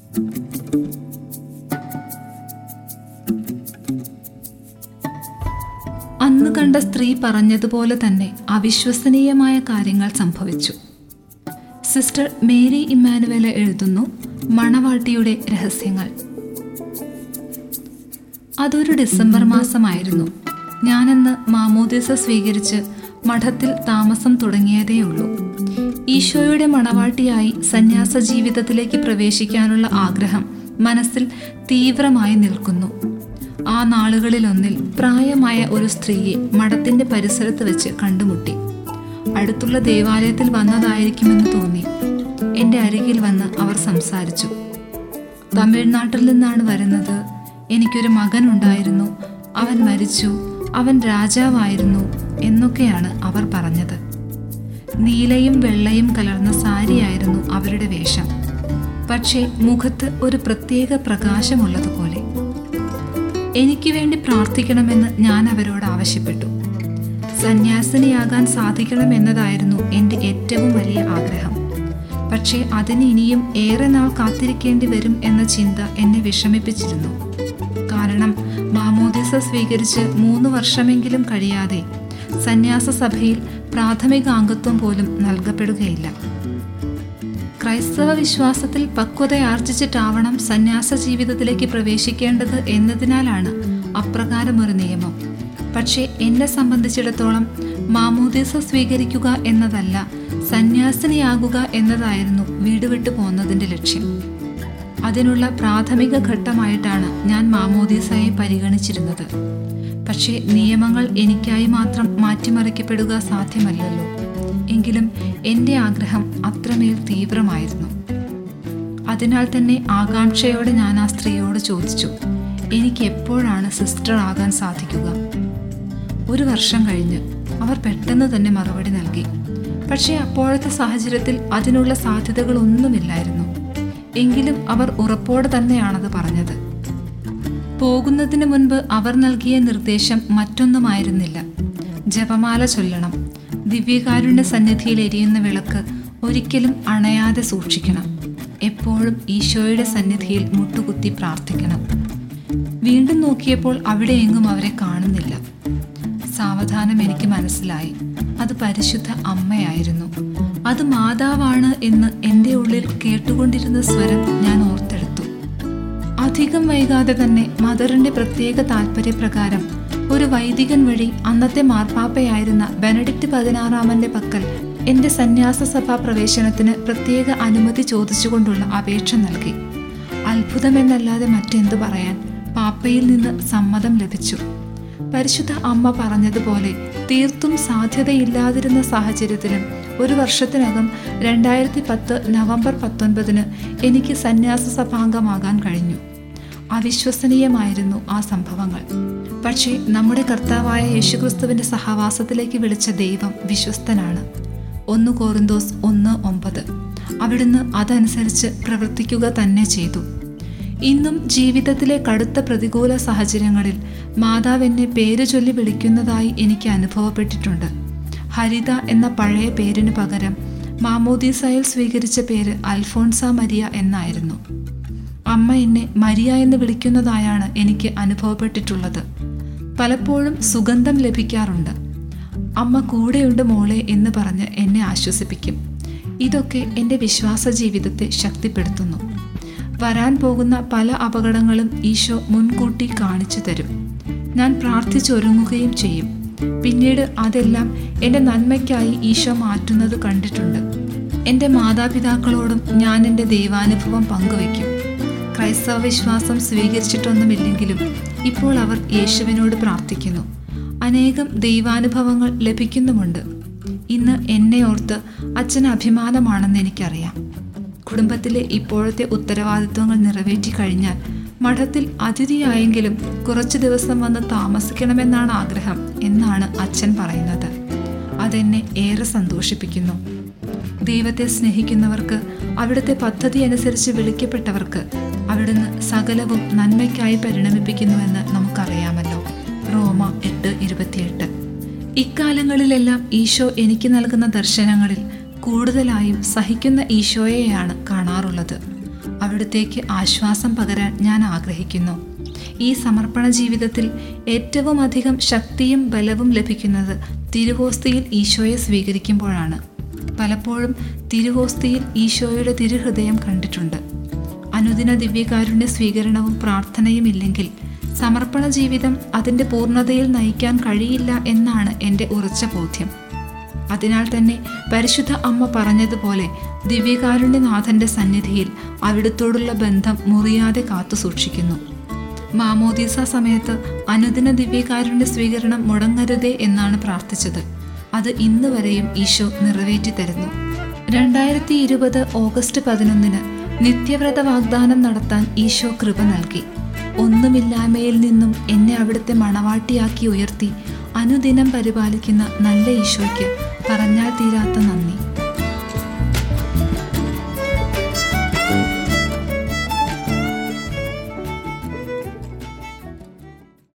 അന്ന് കണ്ട സ്ത്രീ പറഞ്ഞതുപോലെ തന്നെ അവിശ്വസനീയമായ കാര്യങ്ങൾ സംഭവിച്ചു സിസ്റ്റർ മേരി ഇമ്മാനുവല എഴുതുന്നു മണവാട്ടിയുടെ രഹസ്യങ്ങൾ അതൊരു ഡിസംബർ മാസമായിരുന്നു ഞാനന്ന് മാമോദിസ സ്വീകരിച്ച് മഠത്തിൽ താമസം തുടങ്ങിയതേയുള്ളൂ ഈശോയുടെ മണവാട്ടിയായി സന്യാസ ജീവിതത്തിലേക്ക് പ്രവേശിക്കാനുള്ള ആഗ്രഹം മനസ്സിൽ തീവ്രമായി നിൽക്കുന്നു ആ നാളുകളിലൊന്നിൽ പ്രായമായ ഒരു സ്ത്രീയെ മഠത്തിന്റെ പരിസരത്ത് വെച്ച് കണ്ടുമുട്ടി അടുത്തുള്ള ദേവാലയത്തിൽ വന്നതായിരിക്കുമെന്ന് തോന്നി എൻ്റെ അരികിൽ വന്ന് അവർ സംസാരിച്ചു തമിഴ്നാട്ടിൽ നിന്നാണ് വരുന്നത് എനിക്കൊരു മകൻ ഉണ്ടായിരുന്നു അവൻ മരിച്ചു അവൻ രാജാവായിരുന്നു എന്നൊക്കെയാണ് അവർ പറഞ്ഞത് നീലയും വെള്ളയും കലർന്ന സാരിയായിരുന്നു അവരുടെ വേഷം പക്ഷേ മുഖത്ത് ഒരു പ്രത്യേക പ്രകാശമുള്ളതുപോലെ എനിക്ക് വേണ്ടി പ്രാർത്ഥിക്കണമെന്ന് ഞാൻ അവരോട് ആവശ്യപ്പെട്ടു സന്യാസിനിയാകാൻ സാധിക്കണമെന്നതായിരുന്നു എൻ്റെ ഏറ്റവും വലിയ ആഗ്രഹം പക്ഷേ അതിന് ഇനിയും ഏറെ നാൾ കാത്തിരിക്കേണ്ടി വരും എന്ന ചിന്ത എന്നെ വിഷമിപ്പിച്ചിരുന്നു കാരണം മാമോദിസ സ്വീകരിച്ച് മൂന്ന് വർഷമെങ്കിലും കഴിയാതെ സന്യാസ സഭയിൽ പ്രാഥമിക അംഗത്വം പോലും നൽകപ്പെടുകയില്ല ക്രൈസ്തവ വിശ്വാസത്തിൽ പക്വതയാർജിച്ചിട്ടാവണം സന്യാസ ജീവിതത്തിലേക്ക് പ്രവേശിക്കേണ്ടത് എന്നതിനാലാണ് അപ്രകാരമൊരു നിയമം പക്ഷേ എന്നെ സംബന്ധിച്ചിടത്തോളം മാമോദീസ സ്വീകരിക്കുക എന്നതല്ല സന്യാസിനിയാകുക എന്നതായിരുന്നു വീട് വിട്ടു പോകുന്നതിൻ്റെ ലക്ഷ്യം അതിനുള്ള പ്രാഥമിക ഘട്ടമായിട്ടാണ് ഞാൻ മാമോദീസയെ പരിഗണിച്ചിരുന്നത് പക്ഷേ നിയമങ്ങൾ എനിക്കായി മാത്രം മാറ്റിമറിക്കപ്പെടുക സാധ്യമല്ലല്ലോ എങ്കിലും എൻ്റെ ആഗ്രഹം അത്രമേൽ തീവ്രമായിരുന്നു അതിനാൽ തന്നെ ആകാംക്ഷയോടെ ഞാൻ ആ സ്ത്രീയോട് ചോദിച്ചു എനിക്ക് എപ്പോഴാണ് സിസ്റ്റർ ആകാൻ സാധിക്കുക ഒരു വർഷം കഴിഞ്ഞ് അവർ പെട്ടെന്ന് തന്നെ മറുപടി നൽകി പക്ഷേ അപ്പോഴത്തെ സാഹചര്യത്തിൽ അതിനുള്ള സാധ്യതകളൊന്നുമില്ലായിരുന്നു എങ്കിലും അവർ ഉറപ്പോടെ തന്നെയാണത് പറഞ്ഞത് പോകുന്നതിന് മുൻപ് അവർ നൽകിയ നിർദ്ദേശം മറ്റൊന്നുമായിരുന്നില്ല ജപമാല ചൊല്ലണം ദിവ്യകാരുണ്യ സന്നിധിയിൽ എരിയുന്ന വിളക്ക് ഒരിക്കലും അണയാതെ സൂക്ഷിക്കണം എപ്പോഴും ഈശോയുടെ സന്നിധിയിൽ മുട്ടുകുത്തി പ്രാർത്ഥിക്കണം വീണ്ടും നോക്കിയപ്പോൾ അവിടെ എങ്ങും അവരെ കാണുന്നില്ല സാവധാനം എനിക്ക് മനസ്സിലായി അത് പരിശുദ്ധ അമ്മയായിരുന്നു അത് മാതാവാണ് എന്ന് എൻ്റെ ഉള്ളിൽ കേട്ടുകൊണ്ടിരുന്ന സ്വരം ഞാൻ ഓർത്തെടുത്തു അധികം വൈകാതെ തന്നെ മദറിന്റെ പ്രത്യേക താല്പര്യപ്രകാരം ഒരു വൈദികൻ വഴി അന്നത്തെ മാർപ്പാപ്പയായിരുന്ന ബെനഡിക്റ്റ് പതിനാറാമന്റെ പക്കൽ എന്റെ സന്യാസ സഭാ പ്രവേശനത്തിന് പ്രത്യേക അനുമതി ചോദിച്ചുകൊണ്ടുള്ള അപേക്ഷ നൽകി അത്ഭുതമെന്നല്ലാതെ മറ്റെന്തു പറയാൻ പാപ്പയിൽ നിന്ന് സമ്മതം ലഭിച്ചു പരിശുദ്ധ അമ്മ പറഞ്ഞതുപോലെ തീർത്തും സാധ്യതയില്ലാതിരുന്ന സാഹചര്യത്തിലും ഒരു വർഷത്തിനകം രണ്ടായിരത്തി പത്ത് നവംബർ പത്തൊൻപതിന് എനിക്ക് സന്യാസ സഭാംഗമാകാൻ കഴിഞ്ഞു അവിശ്വസനീയമായിരുന്നു ആ സംഭവങ്ങൾ പക്ഷേ നമ്മുടെ കർത്താവായ യേശുക്രിസ്തുവിന്റെ സഹവാസത്തിലേക്ക് വിളിച്ച ദൈവം വിശ്വസ്തനാണ് ഒന്ന് കോറിന്തോസ് ഒന്ന് ഒമ്പത് അവിടുന്ന് അതനുസരിച്ച് പ്രവർത്തിക്കുക തന്നെ ചെയ്തു ഇന്നും ജീവിതത്തിലെ കടുത്ത പ്രതികൂല സാഹചര്യങ്ങളിൽ മാതാവ് എന്നെ പേര് ചൊല്ലി വിളിക്കുന്നതായി എനിക്ക് അനുഭവപ്പെട്ടിട്ടുണ്ട് ഹരിത എന്ന പഴയ പേരിനു പകരം മാമോദീസായിൽ സ്വീകരിച്ച പേര് അൽഫോൺസ മരിയ എന്നായിരുന്നു അമ്മ എന്നെ മരിയ എന്ന് വിളിക്കുന്നതായാണ് എനിക്ക് അനുഭവപ്പെട്ടിട്ടുള്ളത് പലപ്പോഴും സുഗന്ധം ലഭിക്കാറുണ്ട് അമ്മ കൂടെയുണ്ട് മോളെ എന്ന് പറഞ്ഞ് എന്നെ ആശ്വസിപ്പിക്കും ഇതൊക്കെ എൻ്റെ വിശ്വാസ ജീവിതത്തെ ശക്തിപ്പെടുത്തുന്നു വരാൻ പോകുന്ന പല അപകടങ്ങളും ഈശോ മുൻകൂട്ടി കാണിച്ചു തരും ഞാൻ പ്രാർത്ഥിച്ചൊരുങ്ങുകയും ചെയ്യും പിന്നീട് അതെല്ലാം എൻ്റെ നന്മയ്ക്കായി ഈശോ മാറ്റുന്നത് കണ്ടിട്ടുണ്ട് എൻ്റെ മാതാപിതാക്കളോടും ഞാൻ എൻ്റെ ദൈവാനുഭവം പങ്കുവയ്ക്കും ക്രൈസ്തവ വിശ്വാസം സ്വീകരിച്ചിട്ടൊന്നുമില്ലെങ്കിലും ഇപ്പോൾ അവർ യേശുവിനോട് പ്രാർത്ഥിക്കുന്നു അനേകം ദൈവാനുഭവങ്ങൾ ലഭിക്കുന്നുമുണ്ട് ഇന്ന് എന്നെ ഓർത്ത് അച്ഛന് അഭിമാനമാണെന്ന് എനിക്കറിയാം കുടുംബത്തിലെ ഇപ്പോഴത്തെ ഉത്തരവാദിത്വങ്ങൾ നിറവേറ്റി കഴിഞ്ഞാൽ മഠത്തിൽ അതിഥിയായെങ്കിലും കുറച്ചു ദിവസം വന്ന് താമസിക്കണമെന്നാണ് ആഗ്രഹം എന്നാണ് അച്ഛൻ പറയുന്നത് അതെന്നെ ഏറെ സന്തോഷിപ്പിക്കുന്നു ദൈവത്തെ സ്നേഹിക്കുന്നവർക്ക് അവിടുത്തെ പദ്ധതി അനുസരിച്ച് വിളിക്കപ്പെട്ടവർക്ക് അവിടുന്ന് സകലവും നന്മയ്ക്കായി പരിണമിപ്പിക്കുന്നുവെന്ന് നമുക്കറിയാമല്ലോ റോമ എട്ട് ഇരുപത്തിയെട്ട് ഇക്കാലങ്ങളിലെല്ലാം ഈശോ എനിക്ക് നൽകുന്ന ദർശനങ്ങളിൽ കൂടുതലായും സഹിക്കുന്ന ഈശോയെയാണ് കാണാറുള്ളത് അവിടുത്തേക്ക് ആശ്വാസം പകരാൻ ഞാൻ ആഗ്രഹിക്കുന്നു ഈ സമർപ്പണ ജീവിതത്തിൽ ഏറ്റവും അധികം ശക്തിയും ബലവും ലഭിക്കുന്നത് തിരുവോസ്തിയിൽ ഈശോയെ സ്വീകരിക്കുമ്പോഴാണ് പലപ്പോഴും തിരുവോസ്തിയിൽ ഈശോയുടെ തിരുഹൃദയം കണ്ടിട്ടുണ്ട് അനുദിന ദിവ്യകാരുണ്യ സ്വീകരണവും പ്രാർത്ഥനയും ഇല്ലെങ്കിൽ സമർപ്പണ ജീവിതം അതിൻ്റെ പൂർണ്ണതയിൽ നയിക്കാൻ കഴിയില്ല എന്നാണ് എൻ്റെ ഉറച്ച ബോധ്യം അതിനാൽ തന്നെ പരിശുദ്ധ അമ്മ പറഞ്ഞതുപോലെ ദിവ്യകാരുണ്യനാഥന്റെ സന്നിധിയിൽ അവിടുത്തോടുള്ള ബന്ധം മുറിയാതെ കാത്തു സൂക്ഷിക്കുന്നു മാമോദീസ സമയത്ത് അനുദിന ദിവ്യകാരുണ്യ സ്വീകരണം മുടങ്ങരുതേ എന്നാണ് പ്രാർത്ഥിച്ചത് അത് ഇന്ന് വരെയും ഈശോ നിറവേറ്റി തരുന്നു രണ്ടായിരത്തി ഇരുപത് ഓഗസ്റ്റ് പതിനൊന്നിന് നിത്യവ്രത വാഗ്ദാനം നടത്താൻ ഈശോ കൃപ നൽകി ഒന്നുമില്ലായ്മയിൽ നിന്നും എന്നെ അവിടുത്തെ മണവാട്ടിയാക്കി ഉയർത്തി അനുദിനം പരിപാലിക്കുന്ന നല്ല ഈശോയ്ക്ക് പറഞ്ഞാൽ തീരാത്ത നന്ദി